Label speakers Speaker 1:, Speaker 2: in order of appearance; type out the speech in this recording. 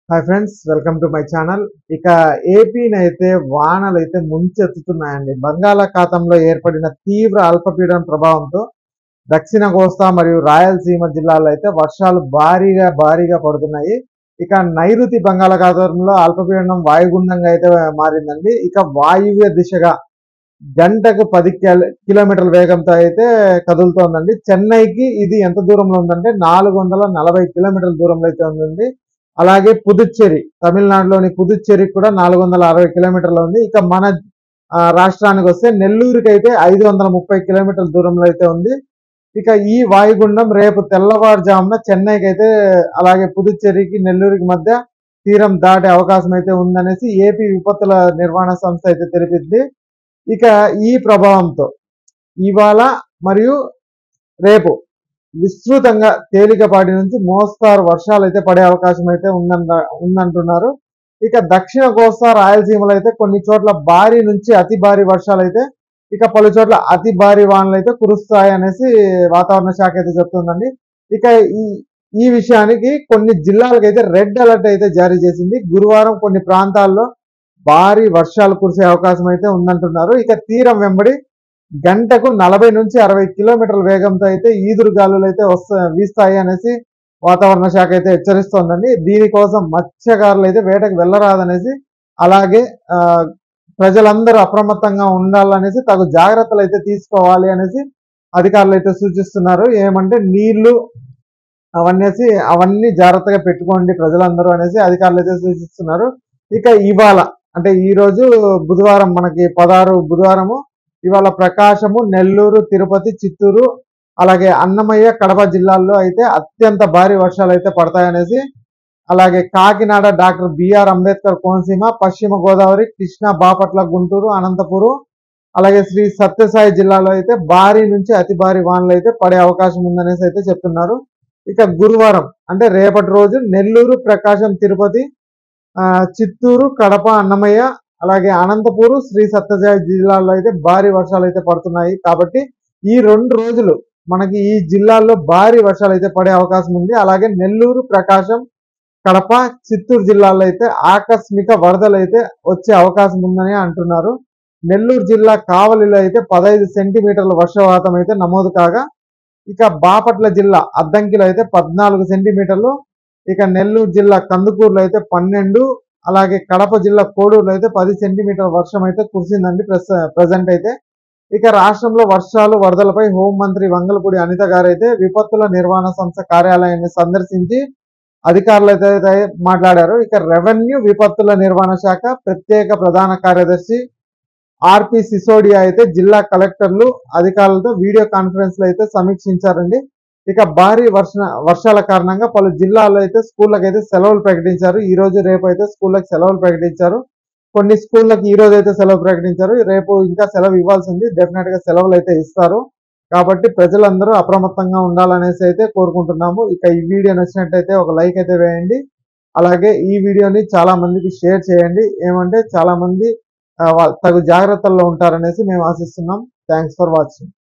Speaker 1: hi friends welcome to my channel ఇక ఏపీని అయితే వానలు అయితే ముంచెత్తుతున్నాయండి బంగాళాఖాతంలో ఏర్పడిన తీవ్ర అల్పపీడన ప్రభావంతో దక్షిణ కోస్తా మరియు రాయలసీమ జిల్లాల్లో అయితే వర్షాలు భారీగా భారీగా పడుతున్నాయి ఇక నైరుతి బంగాళాఖాతంలో అల్పపీడనం వాయుగుండంగా అయితే మారిందండి ఇక వాయువ్య దిశగా గంటకు పది కిల- కిలోమీటర్ల వేగంతో అయితే కదులుతోందండి చెన్నైకి ఇది ఎంత దూరంలో ఉందంటే నాలుగు వందల నలభై కిలోమీటర్ల దూరంలో అయితే ఉందండి అలాగే పుదుచ్చేరి తమిళనాడులోని పుదుచ్చేరికి కూడా నాలుగు వందల అరవై కిలోమీటర్లు ఉంది ఇక మన ఆ, రాష్ట్రానికి వస్తే నెల్లూరుకి అయితే ఐదు వందల ముప్పై కిలోమీటర్ల దూరంలో అయితే ఉంది ఇక ఈ వాయుగుండం రేపు తెల్లవారుజామున చెన్నైకి అయితే అలాగే పుదుచ్చేరికి నెల్లూరుకి మధ్య తీరం దాటే అవకాశం అయితే ఉందనేసి ఏపీ విపత్తుల నిర్వహణ సంస్థ అయితే తెలిపింది ఇక ఈ ప్రభావంతో ఇవాళ మరియు రేపు విస్తృతంగా తేలికపాటి నుంచి మోస్తారు వర్షాలు అయితే పడే అవకాశం అయితే ఉందంట ఉందంటున్నారు ఇక దక్షిణ కోస్తా రాయలసీమలో అయితే కొన్ని చోట్ల భారీ నుంచి అతి భారీ వర్షాలు అయితే ఇక పలు చోట్ల అతి భారీ వానలు అయితే కురుస్తాయి అనేసి వాతావరణ శాఖ అయితే చెప్తుందండి ఇక ఈ ఈ విషయానికి కొన్ని జిల్లాలకు అయితే రెడ్ అలర్ట్ అయితే జారీ చేసింది గురువారం కొన్ని ప్రాంతాల్లో భారీ వర్షాలు కురిసే అవకాశం అయితే ఉందంటున్నారు ఇక తీరం వెంబడి గంటకు నలభై నుంచి అరవై కిలోమీటర్ల వేగంతో అయితే ఈదురు గాలులు అయితే వస్తా వీస్తాయి అనేసి వాతావరణ శాఖ అయితే హెచ్చరిస్తోందండి దీనికోసం మత్స్యకారులు అయితే వేటకు వెళ్ళరాదనేసి అలాగే ఆ, ప్రజలందరూ అప్రమత్తంగా ఉండాలనేసి తగు జాగ్రత్తలు అయితే తీసుకోవాలి అనేసి అధికారులు అయితే సూచిస్తున్నారు ఏమంటే నీళ్లు అవన్నీ అవన్నీ జాగ్రత్తగా పెట్టుకోండి ప్రజలందరూ అనేసి అధికారులు అయితే సూచిస్తున్నారు ఇక ఇవాళ అంటే ఈ రోజు బుధవారం మనకి పదహారు బుధవారము ఇవాళ ప్రకాశము నెల్లూరు తిరుపతి చిత్తూరు అలాగే అన్నమయ్య కడప జిల్లాల్లో అయితే అత్యంత భారీ వర్షాలు అయితే పడతాయనేసి అలాగే కాకినాడ డాక్టర్ బిఆర్ అంబేద్కర్ కోనసీమ పశ్చిమ గోదావరి కృష్ణా బాపట్ల గుంటూరు అనంతపురం అలాగే శ్రీ సత్యసాయి జిల్లాలో అయితే భారీ నుంచి అతి భారీ వానలు అయితే పడే అవకాశం ఉందనేసి అయితే చెప్తున్నారు ఇక గురువారం అంటే రేపటి రోజు నెల్లూరు ప్రకాశం తిరుపతి ఆ, చిత్తూరు కడప అన్నమయ్య అలాగే అనంతపూరు శ్రీ సత్యసాయి జిల్లాల్లో అయితే భారీ వర్షాలు అయితే పడుతున్నాయి కాబట్టి ఈ రెండు రోజులు మనకి ఈ జిల్లాల్లో భారీ వర్షాలు అయితే పడే అవకాశం ఉంది అలాగే నెల్లూరు ప్రకాశం కడప చిత్తూరు జిల్లాల్లో అయితే ఆకస్మిక వరదలు అయితే వచ్చే అవకాశం ఉందని అంటున్నారు నెల్లూరు జిల్లా కావలిలో అయితే పదహైదు సెంటీమీటర్ల వర్షపాతం అయితే నమోదు కాగా ఇక బాపట్ల జిల్లా అద్దంకిలో అయితే పద్నాలుగు సెంటీమీటర్లు ఇక నెల్లూరు జిల్లా కందుకూరులో అయితే పన్నెండు అలాగే కడప జిల్లా కోడూరులో అయితే పది సెంటీమీటర్ల వర్షం అయితే కురిసిందండి ప్రస్ ప్రజెంట్ అయితే ఇక రాష్ట్రంలో వర్షాలు వరదలపై హోంమంత్రి వంగలపూడి అనిత గారు అయితే విపత్తుల నిర్వహణ సంస్థ కార్యాలయాన్ని సందర్శించి అధికారులతో అయితే మాట్లాడారు ఇక రెవెన్యూ విపత్తుల నిర్వహణ శాఖ ప్రత్యేక ప్రధాన కార్యదర్శి ఆర్పి సిసోడియా అయితే జిల్లా కలెక్టర్లు అధికారులతో వీడియో కాన్ఫరెన్స్ లో అయితే సమీక్షించారండి ఇక భారీ వర్ష వర్షాల కారణంగా పలు జిల్లాల్లో అయితే స్కూళ్ళకి అయితే సెలవులు ప్రకటించారు ఈ రోజు రేపు అయితే స్కూళ్ళకి సెలవులు ప్రకటించారు కొన్ని స్కూళ్ళకి ఈ రోజు అయితే సెలవు ప్రకటించారు రేపు ఇంకా సెలవు ఇవ్వాల్సి ఉంది డెఫినెట్ గా సెలవులు అయితే ఇస్తారు కాబట్టి ప్రజలందరూ అప్రమత్తంగా ఉండాలనేసి అయితే కోరుకుంటున్నాము ఇక ఈ వీడియో నచ్చినట్టయితే ఒక లైక్ అయితే వేయండి అలాగే ఈ వీడియోని చాలా మందికి షేర్ చేయండి ఏమంటే చాలా మంది ఆ, వా- తగు జాగ్రత్తల్లో ఉంటారనేసి మేము ఆశిస్తున్నాం థ్యాంక్స్ ఫర్ వాచింగ్